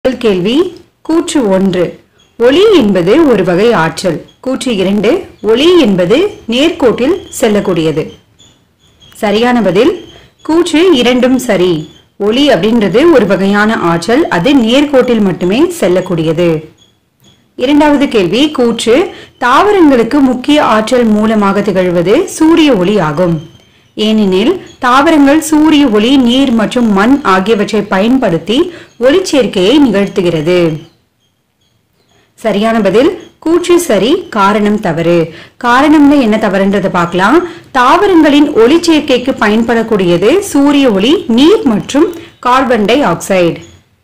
முதல் கேள்வி கூற்று ஒன்று ஒளி என்பது ஒரு வகை ஆற்றல் கூற்று இரண்டு ஒளி என்பது நேர்கோட்டில் செல்லக்கூடியது சரியான பதில் கூற்று இரண்டும் சரி ஒளி அப்படின்றது ஒரு வகையான ஆற்றல் அது நேர்கோட்டில் மட்டுமே செல்லக்கூடியது இரண்டாவது கேள்வி கூற்று தாவரங்களுக்கு முக்கிய ஆற்றல் மூலமாக திகழ்வது சூரிய ஒளி ஆகும் ஏனெனில் தாவரங்கள் சூரிய ஒளி நீர் மற்றும் மண் ஆகியவற்றை பயன்படுத்தி ஒளிச்சேர்க்கையை நிகழ்த்துகிறது சரியான பதில் கூற்று சரி காரணம் தவறு காரணம்ல என்ன தவறுன்றதை பார்க்கலாம் தாவரங்களின் ஒளிச்சேர்க்கைக்கு பயன்படக்கூடியது சூரிய ஒளி நீர் மற்றும் கார்பன் டை ஆக்சைடு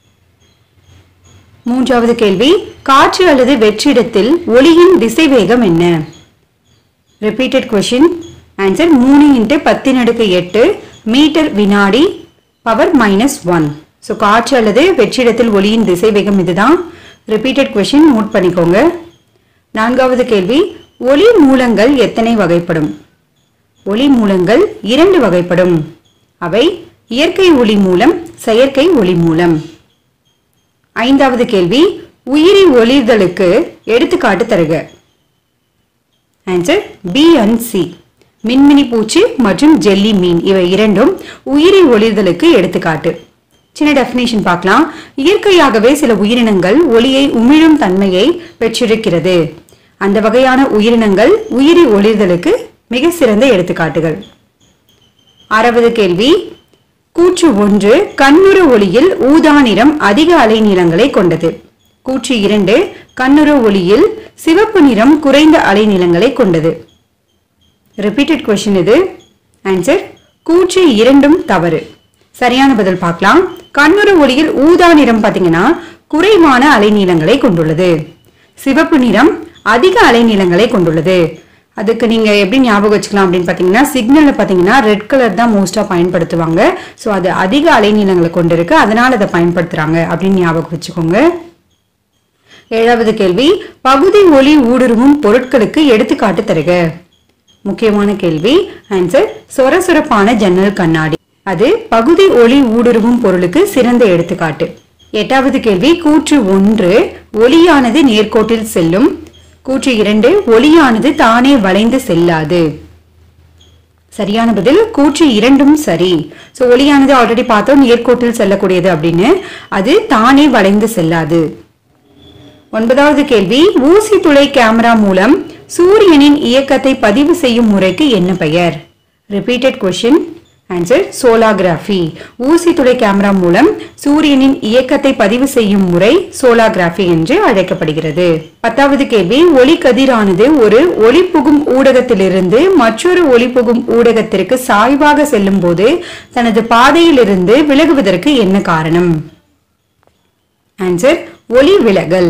மூன்றாவது கேள்வி காற்று அல்லது வெற்றிடத்தில் ஒளியின் திசைவேகம் என்ன ரிப்பீட்டட் கொஷின் ஆன்சர் மூணு இன்ட்டு பத்தின் அடுக்கு எட்டு மீட்டர் வினாடி பவர் மைனஸ் ஒன் ஸோ காற்று அல்லது வெற்றிடத்தில் ஒளியின் திசைவேகம் இதுதான் ரிப்பீட்டட் கொஷின் நோட் பண்ணிக்கோங்க நான்காவது கேள்வி ஒளி மூலங்கள் எத்தனை வகைப்படும் ஒளி மூலங்கள் இரண்டு வகைப்படும் அவை இயற்கை ஒளி மூலம் செயற்கை ஒளி மூலம் ஐந்தாவது கேள்வி உயிரி ஒளிர்தலுக்கு எடுத்துக்காட்டு தருக ஆன்சர் பி அண்ட் சி மின்மினி பூச்சி மற்றும் ஜெல்லி மீன் இவை இரண்டும் உயிரி ஒளிர்தலுக்கு எடுத்துக்காட்டு சின்ன டெஃபினேஷன் பார்க்கலாம் இயற்கையாகவே சில உயிரினங்கள் ஒளியை உமிழும் தன்மையை பெற்றிருக்கிறது அந்த வகையான உயிரினங்கள் உயிரி ஒளிர்தலுக்கு மிக சிறந்த எடுத்துக்காட்டுகள் ஆறாவது கேள்வி கூற்று ஒன்று கண்ணுறு ஒளியில் ஊதா நிறம் அதிக அலைநீளங்களை கொண்டது கூற்று இரண்டு கண்ணுறு ஒளியில் சிவப்பு நிறம் குறைந்த அலைநீளங்களை கொண்டது ரிப்பீட்டட் கொஸ்டின் இது ஆன்சர் கூற்று இரண்டும் தவறு சரியான பதில் பார்க்கலாம் கண்ணுறு ஒளியில் ஊதா நிறம் பார்த்தீங்கன்னா குறைவான அலைநீளங்களை கொண்டுள்ளது சிவப்பு நிறம் அதிக அலைநீளங்களை கொண்டுள்ளது அதுக்கு நீங்க எப்படி ஞாபகம் வச்சுக்கலாம் அப்படின்னு பார்த்தீங்கன்னா சிக்னல்ல பார்த்தீங்கன்னா ரெட் கலர் தான் மோஸ்டா பயன்படுத்துவாங்க ஸோ அது அதிக அலைநீளங்களை கொண்டிருக்கு அதனால அதை பயன்படுத்துறாங்க அப்படின்னு ஞாபகம் வச்சுக்கோங்க ஏழாவது கேள்வி பகுதி ஒளி ஊடுருவும் பொருட்களுக்கு எடுத்துக்காட்டு தருக முக்கியமான கேள்வி ஆன்சர் சொரசொரப்பான ஜன்னல் கண்ணாடி அது பகுதி ஒளி ஊடுருவும் பொருளுக்கு சிறந்த எடுத்துக்காட்டு எட்டாவது கேள்வி கூற்று ஒன்று ஒளியானது நேர்கோட்டில் செல்லும் கூற்று இரண்டு ஒளியானது தானே வளைந்து செல்லாது சரியான பதில் கூற்று இரண்டும் சரி சோ ஒளியானது ஆல்ரெடி பார்த்தோம் நேர்கோட்டில் செல்லக்கூடியது அப்படின்னு அது தானே வளைந்து செல்லாது ஒன்பதாவது கேள்வி ஊசி துளை கேமரா மூலம் சூரியனின் இயக்கத்தை பதிவு செய்யும் முறைக்கு என்ன பெயர் ரிப்பீட்டட் கொஸ்டின் ஆன்சர் சோலாகிராஃபி ஊசி துளை கேமரா மூலம் சூரியனின் இயக்கத்தை பதிவு செய்யும் முறை சோலாகிராஃபி என்று அழைக்கப்படுகிறது பத்தாவது கேள்வி ஒளி கதிரானது ஒரு ஒளி புகும் ஊடகத்திலிருந்து மற்றொரு ஒளி புகும் ஊடகத்திற்கு சாய்வாக செல்லும் போது தனது பாதையிலிருந்து விலகுவதற்கு என்ன காரணம் ஆன்சர் ஒளி விலகல்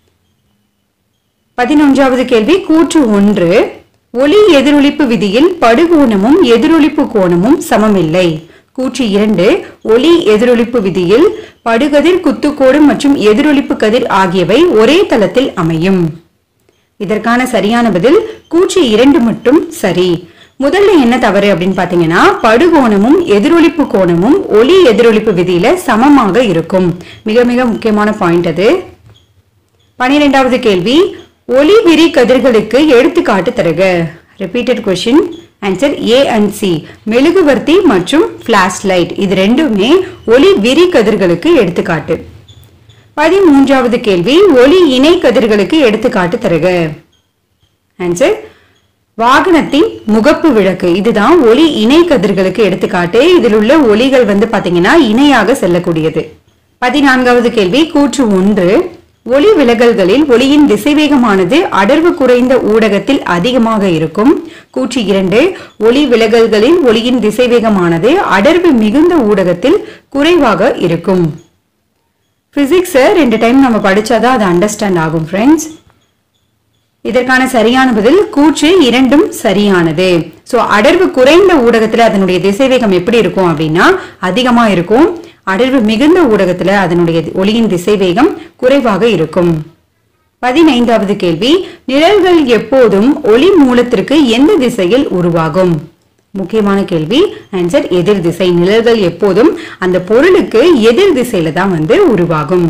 பதினொன்றாவது கேள்வி கூற்று ஒன்று ஒளி எதிரொலிப்பு விதியில் படுகோணமும் எதிரொலிப்பு கோணமும் சமமில்லை கூற்று இரண்டு ஒளி எதிரொலிப்பு விதியில் படுகதிர் குத்துக்கோடு மற்றும் எதிரொலிப்பு கதிர் ஆகியவை ஒரே தளத்தில் அமையும் இதற்கான சரியான பதில் கூற்று இரண்டு மட்டும் சரி முதல்ல என்ன தவறு அப்படின்னு பாத்தீங்கன்னா படுகோணமும் எதிரொலிப்பு கோணமும் ஒளி எதிரொலிப்பு விதியில சமமாக இருக்கும் மிக மிக முக்கியமான பாயிண்ட் அது பனிரெண்டாவது கேள்வி ஒளி விரி கதிர்களுக்கு எடுத்துக்காட்டு தருக repeated question answer A and C மெழுகுவர்த்தி மற்றும் ஃபிளாஷ் லைட் இது ரெண்டுமே ஒளி விரி கதிர்களுக்கு எடுத்துக்காட்டு பதிமூன்றாவது கேள்வி ஒளி இணை கதிர்களுக்கு எடுத்துக்காட்டு தருக ஆன்சர் வாகனத்தின் முகப்பு விளக்கு இதுதான் ஒளி இணை கதிர்களுக்கு எடுத்துக்காட்டு இதில் உள்ள ஒளிகள் வந்து பாத்தீங்கன்னா இணையாக செல்லக்கூடியது பதினான்காவது கேள்வி கூற்று ஒன்று ஒளி விலகல்களில் ஒளியின் திசைவேகமானது அடர்வு குறைந்த ஊடகத்தில் அதிகமாக இருக்கும் கூற்று இரண்டு ஒளி விலகல்களில் ஒளியின் திசைவேகமானது அடர்வு மிகுந்த ஊடகத்தில் குறைவாக இருக்கும் பிசிக்ஸை ரெண்டு டைம் நம்ம படிச்சாதான் அது அண்டர்ஸ்டாண்ட் ஆகும் ஃப்ரெண்ட்ஸ் இதற்கான சரியான பதில் கூற்று இரண்டும் சரியானது சோ அடர்வு குறைந்த ஊடகத்துல அதனுடைய திசைவேகம் எப்படி இருக்கும் அப்படின்னா அதிகமா இருக்கும் அடர்வு மிகுந்த ஊடகத்துல அதனுடைய ஒளியின் திசைவேகம் குறைவாக இருக்கும் பதினைந்தாவது கேள்வி நிழல்கள் எப்போதும் ஒளி மூலத்திற்கு எந்த திசையில் உருவாகும் முக்கியமான கேள்வி ஆன்சர் எதிர் திசை நிழல்கள் எப்போதும் அந்த பொருளுக்கு எதிர் திசையில தான் வந்து உருவாகும்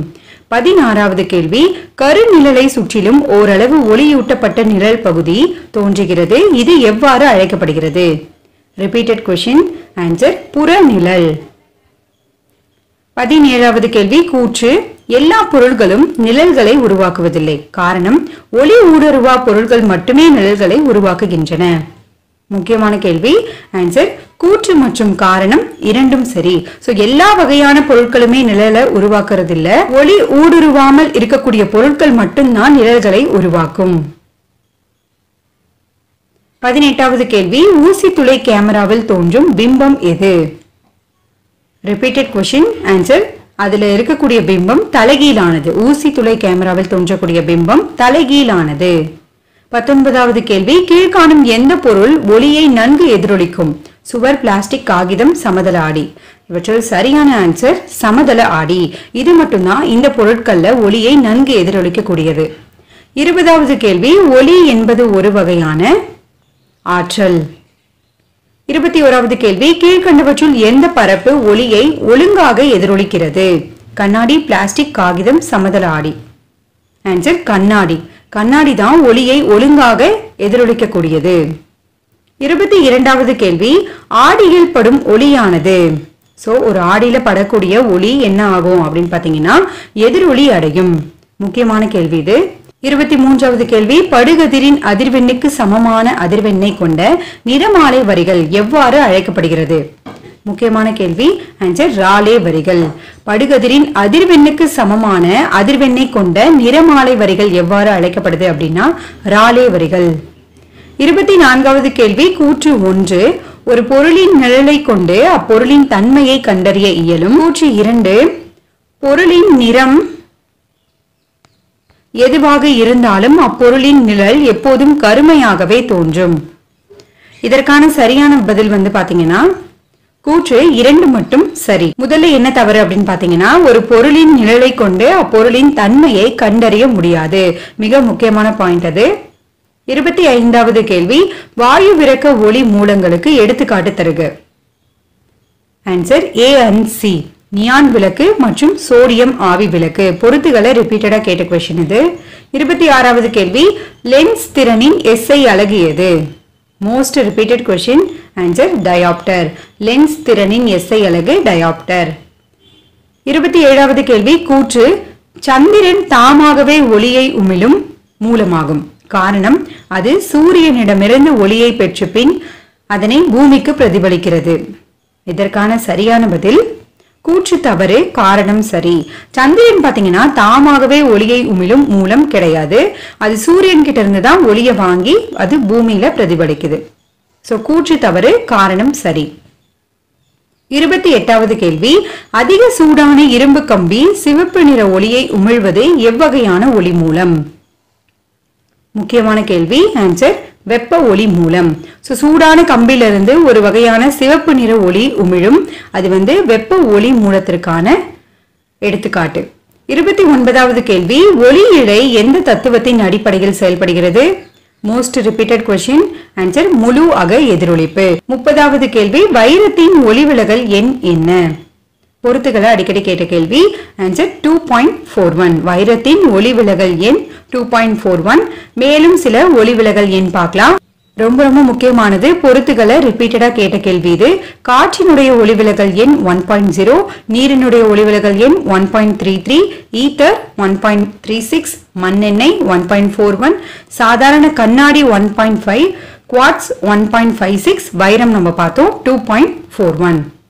பதினாறாவது கேள்வி கருநிழலை சுற்றிலும் ஓரளவு ஒளியூட்டப்பட்ட நிழல் பகுதி தோன்றுகிறது இது எவ்வாறு அழைக்கப்படுகிறது ரிப்பீட்டட் கொஷின் ஆன்சர் புறநிழல் பதினேழாவது கேள்வி கூற்று எல்லா பொருள்களும் நிழல்களை உருவாக்குவதில்லை காரணம் ஒளி ஊடுருவா பொருள்கள் மட்டுமே நிழல்களை உருவாக்குகின்றன முக்கியமான கேள்வி ஆன்சர் கூற்று மற்றும் காரணம் இரண்டும் சரி சோ எல்லா வகையான பொருட்களுமே நிழலை உருவாக்குறது இல்ல ஒளி ஊடுருவாமல் இருக்கக்கூடிய பொருட்கள் மட்டும்தான் நிழல்களை உருவாக்கும் பதினெட்டாவது கேள்வி ஊசி துளை கேமராவில் தோன்றும் பிம்பம் எது ரிப்பீட்டட் கொஷின் ஆன்சர் அதுல இருக்கக்கூடிய பிம்பம் தலைகீழானது ஊசி துளை கேமராவில் தோன்றக்கூடிய பிம்பம் தலைகீழானது பத்தொன்பதாவது கேள்வி கீழ்காணும் எந்த பொருள் ஒளியை நன்கு எதிரொலிக்கும் சுவர் பிளாஸ்டிக் காகிதம் சமதள ஆடி இவற்றில் சரியான ஆன்சர் சமதள ஆடி இது மட்டும்தான் இந்த பொருட்கள்ல ஒளியை நன்கு எதிரொலிக்கக்கூடியது இருபதாவது கேள்வி ஒளி என்பது ஒரு வகையான ஆற்றல் இருபத்தி ஓராவது கேள்வி கீழ்கண்டவற்றுள் எந்த பரப்பு ஒளியை ஒழுங்காக எதிரொலிக்கிறது கண்ணாடி பிளாஸ்டிக் காகிதம் சமதள ஆடி ஆன்சர் கண்ணாடி கண்ணாடி தான் ஒளியை ஒழுங்காக எதிரொலிக்கக்கூடியது இருபத்தி இரண்டாவது கேள்வி ஆடியில் படும் ஒளியானது சோ ஒரு ஆடியில படக்கூடிய ஒளி என்ன ஆகும் அப்படின்னு பாத்தீங்கன்னா எதிரொலி அடையும் முக்கியமான கேள்வி இது இருபத்தி மூன்றாவது கேள்வி படுகதிரின் அதிர்வெண்ணுக்கு சமமான அதிர்வெண்ணை கொண்ட நிறமாலை வரிகள் எவ்வாறு அழைக்கப்படுகிறது முக்கியமான கேள்வி ஆன்சர் ராலே வரிகள் படுகதிரின் அதிர்வெண்ணுக்கு சமமான அதிர்வெண்ணை கொண்ட நிறமாலை வரிகள் எவ்வாறு அழைக்கப்படுது அப்படின்னா ராலே வரிகள் இருபத்தி நான்காவது கேள்வி கூற்று ஒன்று ஒரு பொருளின் நிழலை கொண்டு அப்பொருளின் தன்மையை கண்டறிய இயலும் கூற்று இரண்டு பொருளின் நிறம் எதுவாக இருந்தாலும் அப்பொருளின் நிழல் எப்போதும் கருமையாகவே தோன்றும் இதற்கான சரியான பதில் வந்து பாத்தீங்கன்னா கூற்று இரண்டு மட்டும் சரி முதல்ல என்ன தவறு அப்படின்னு பாத்தீங்கன்னா ஒரு பொருளின் நிழலை கொண்டு அப்பொருளின் தன்மையை கண்டறிய முடியாது மிக முக்கியமான பாயிண்ட் அது இருபத்தி ஐந்தாவது கேள்வி வாயு விரக்க ஒளி மூலங்களுக்கு எடுத்துக்காட்டு தருக answer A and C neon விளக்கு மற்றும் சோடியம் ஆவி விளக்கு பொருத்துகளை ரிப்பீட்டடா கேட்ட கொஸ்டின் இது இருபத்தி ஆறாவது கேள்வி லென்ஸ் திறனின் எஸ்ஐ அலகு எது most repeated question answer dioptre lens திறனின் எஸ்ஐ அலகு டயாப்டர் இருபத்தி ஏழாவது கேள்வி கூற்று சந்திரன் தாமாகவே ஒளியை உமிழும் மூலமாகும் காரணம் அது சூரியனிடமிருந்து ஒளியை பெற்ற பின் அதனை பூமிக்கு பிரதிபலிக்கிறது இதற்கான சரியான பதில் கூற்று தவறு காரணம் சரி சந்திரன் பாத்தீங்கன்னா தாமாகவே ஒளியை உமிழும் மூலம் கிடையாது அது சூரியன் கிட்ட இருந்து தான் ஒளியை வாங்கி அது பூமியில பிரதிபலிக்குது சோ கூற்று தவறு காரணம் சரி இருபத்தி எட்டாவது கேள்வி அதிக சூடான இரும்பு கம்பி சிவப்பு நிற ஒளியை உமிழ்வது எவ்வகையான ஒளி மூலம் முக்கியமான கேள்வி ஆன்சர் வெப்ப ஒளி மூலம் ஸோ சூடான கம்பிலிருந்து ஒரு வகையான சிவப்பு நிற ஒளி உமிழும் அது வந்து வெப்ப ஒளி மூலத்திற்கான எடுத்துக்காட்டு இருபத்தி ஒன்பதாவது கேள்வி ஒளி இழை எந்த தத்துவத்தின் அடிப்படையில் செயல்படுகிறது மோஸ்ட் ரிப்பீட்டட் கொஸ்டின் ஆன்சர் முழு அக எதிரொலிப்பு முப்பதாவது கேள்வி வைரத்தின் ஒளிவிலகல் எண் என்ன பொருத்துகளை அடிக்கடி கேட்ட கேள்வி answer two point four one வைரத்தின் ஒளிவிலகல் எண் டூ பாயிண்ட் ஃபோர் ஒன் மேலும் சில ஒளிவிலகல் எண் பார்க்கலாம் ரொம்ப ரொம்ப முக்கியமானது பொருத்துகளை ரிப்பீட்டடா கேட்ட கேள்வி இது காற்றினுடைய ஒளிவிலகல் எண் ஒன் பாயிண்ட் ஜீரோ நீரினுடைய ஒளிவிலகல் எண் one point three three ether one point three six மண்ணெண்ணெய் ஒன் பாயிண்ட் ஃபோர் ஒன் சாதாரண கண்ணாடி one point five quartz one point five six வைரம் நம்ம பார்த்தோம் டூ பாயிண்ட் ஃபோர் ஒன்